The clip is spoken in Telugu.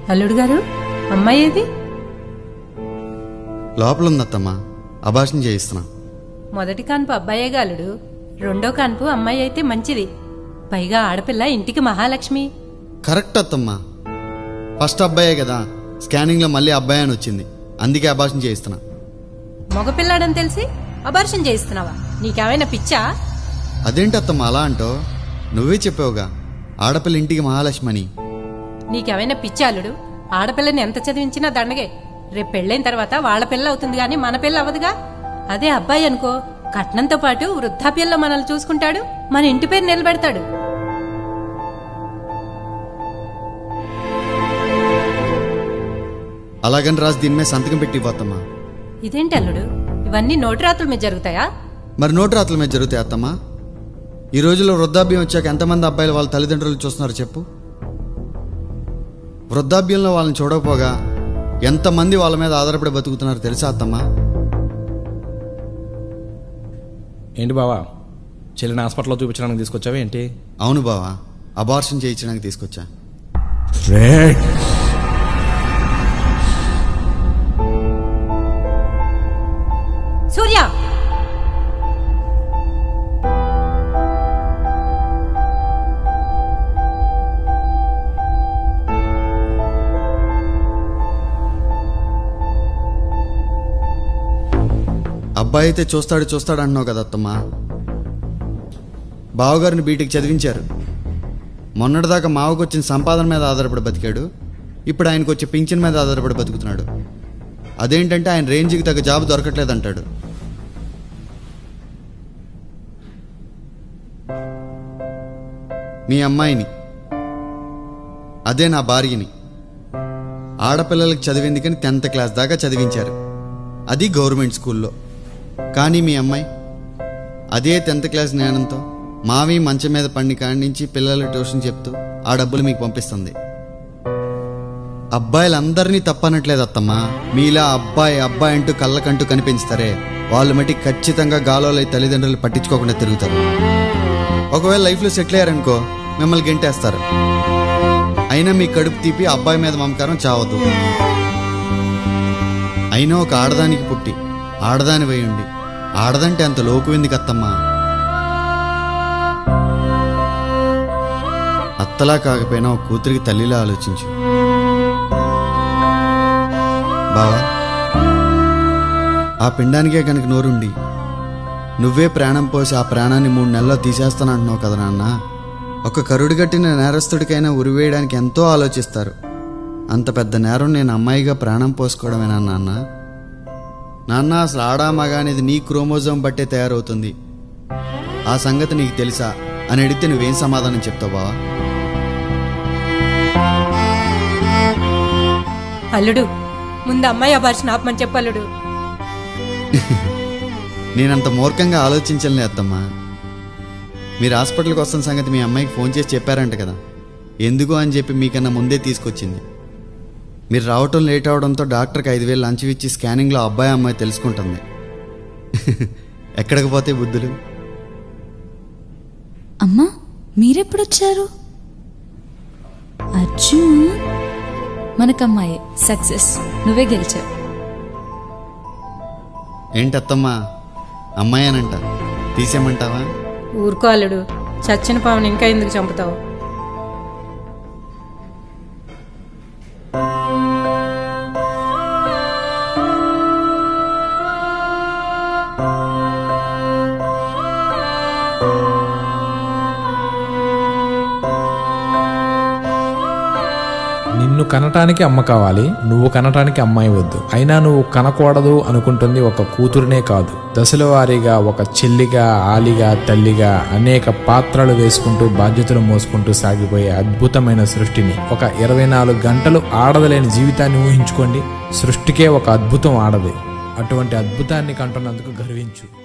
అల్లుడు గారు అమ్మాయి ఏది లోపల ఉంది అత్తమ్మా అభాషణ చేయిస్తున్నా మొదటి కాన్పు అబ్బాయే గాలుడు రెండో కాన్పు అమ్మాయి అయితే మంచిది పైగా ఆడపిల్ల ఇంటికి మహాలక్ష్మి కరెక్ట్ అత్తమ్మా ఫస్ట్ అబ్బాయే కదా స్కానింగ్లో మళ్ళీ అబ్బాయి అని వచ్చింది అందుకే అభాషణ చేయిస్తున్నా మగపిల్లాడని తెలిసి అబార్షన్ చేయిస్తున్నావా నీకేమైనా పిచ్చా అదేంటి అత్తమ్మా అలా అంటో నువ్వే చెప్పావుగా ఆడపిల్ల ఇంటికి మహాలక్ష్మి అని నీకేమైనా పిచ్చా అల్లుడు ఆడపిల్లని ఎంత చదివించినా దండగే రేపు పెళ్ళైన తర్వాత వాళ్ళ పిల్ల అవుతుంది గాని మన పిల్ల అవ్వదుగా అదే అబ్బాయి అనుకో కట్నంతో పాటు వృద్ధాప్యంలో మనల్ని చూసుకుంటాడు మన ఇంటి పేరు నిలబెడతాడు అలాగని రాసి దీని మీద సంతకం పెట్టి ఇవ్వత్తమ్మా ఇదేంటి అల్లుడు ఇవన్నీ నోటి రాత్రుల మీద జరుగుతాయా మరి నోటు రాతల మీద జరుగుతాయి అత్తమ్మా ఈ రోజుల్లో వృద్ధాప్యం వచ్చాక ఎంతమంది అబ్బాయిలు వాళ్ళ తల్లిదండ్రులు చూస్తున్నారు చెప్పు వృద్ధాప్యంలో వాళ్ళని చూడకపోగా ఎంతమంది వాళ్ళ మీద ఆధారపడి బతుకుతున్నారు తెలుసా అత్తమ్మా ఏంటి బావా చెల్లిని హాస్పిటల్లో చూపించడానికి తీసుకొచ్చావా ఏంటి అవును బావా అబార్షన్ చేయించడానికి తీసుకొచ్చా సూర్య అబ్బాయి అయితే చూస్తాడు చూస్తాడు అంటున్నావు కదా అత్తమ్మా బావగారిని బీటెక్ చదివించారు మొన్నటిదాకా మావకు వచ్చిన సంపాదన మీద ఆధారపడి బతికాడు ఇప్పుడు ఆయనకు వచ్చే పింఛన్ మీద ఆధారపడి బతుకుతున్నాడు అదేంటంటే ఆయన రేంజ్కి తగ్గ జాబ్ దొరకట్లేదంటాడు మీ అమ్మాయిని అదే నా భార్యని ఆడపిల్లలకి చదివేందుకని టెన్త్ క్లాస్ దాకా చదివించారు అది గవర్నమెంట్ స్కూల్లో కానీ మీ అమ్మాయి అదే టెన్త్ క్లాస్ జ్ఞానంతో మావి మంచం మీద పండి కాడి నుంచి పిల్లలు ట్యూషన్ చెప్తూ ఆ డబ్బులు మీకు పంపిస్తుంది అబ్బాయిలందరినీ తప్పనట్లేదు అత్తమ్మా మీలా అబ్బాయి అబ్బాయి అంటూ కళ్ళకంటూ కనిపించుతారే వాళ్ళు మట్టి ఖచ్చితంగా గాలోలై తల్లిదండ్రులు పట్టించుకోకుండా తిరుగుతారు ఒకవేళ లైఫ్లో సెటిల్ అయ్యారనుకో మిమ్మల్ని గెంటేస్తారు అయినా మీ కడుపు తీపి అబ్బాయి మీద మమకారం చావద్దు అయినా ఒక ఆడదానికి పుట్టి ఆడదాని వై ఉండి ఆడదంటే అంత లోకువింది కత్తమ్మా అత్తలా కాకపోయినా ఒక కూతురికి తల్లిలా ఆలోచించు బావా ఆ పిండానికే కనుక నోరుండి నువ్వే ప్రాణం పోసి ఆ ప్రాణాన్ని మూడు నెలల్లో తీసేస్తానంటున్నావు కదా నాన్న ఒక కరుడు కట్టిన నేరస్తుడికైనా ఉరివేయడానికి ఎంతో ఆలోచిస్తారు అంత పెద్ద నేరం నేను అమ్మాయిగా ప్రాణం పోసుకోవడమేనా నాన్న నాన్న అసలు ఆడా మగ అనేది నీ క్రోమోజోమ్ బట్టే తయారవుతుంది ఆ సంగతి నీకు తెలుసా అని అడిగితే నువ్వేం సమాధానం చెప్తావు బావా అల్లుడు ముందు అమ్మాయి అబార్షన్ ఆపమని చెప్పు అల్లుడు నేనంత మూర్ఖంగా ఆలోచించలే అత్తమ్మా మీరు హాస్పిటల్కి వస్తున్న సంగతి మీ అమ్మాయికి ఫోన్ చేసి చెప్పారంట కదా ఎందుకు అని చెప్పి మీకన్నా ముందే తీసుకొచ్చింది మీరు రావటం లేట్ అవడంతో డాక్టర్కి ఐదు వేలు లంచం ఇచ్చి స్కానింగ్లో అబ్బాయి అమ్మాయి తెలుసుకుంటుంది ఎక్కడికి పోతే బుద్ధులు అమ్మా మీరెప్పుడొచ్చారు అర్జున్ మనకమ్మాయే సక్సెస్ నువ్వే గెలిచావు ఏంటి అత్తమ్మా అమ్మాయి అనంట తీసేయమంటావా ఊరుకో అల్లుడు చచ్చిన పావుని ఇంకా ఎందుకు చంపుతావు నిన్ను కనటానికి అమ్మ కావాలి నువ్వు కనటానికి అమ్మాయి వద్దు అయినా నువ్వు కనకూడదు అనుకుంటుంది ఒక కూతురునే కాదు దశల వారీగా ఒక చెల్లిగా ఆలిగా తల్లిగా అనేక పాత్రలు వేసుకుంటూ బాధ్యతలు మోసుకుంటూ సాగిపోయే అద్భుతమైన సృష్టిని ఒక ఇరవై నాలుగు గంటలు ఆడదలేని జీవితాన్ని ఊహించుకోండి సృష్టికే ఒక అద్భుతం ఆడది అటువంటి అద్భుతాన్ని కంటున్నందుకు గర్వించు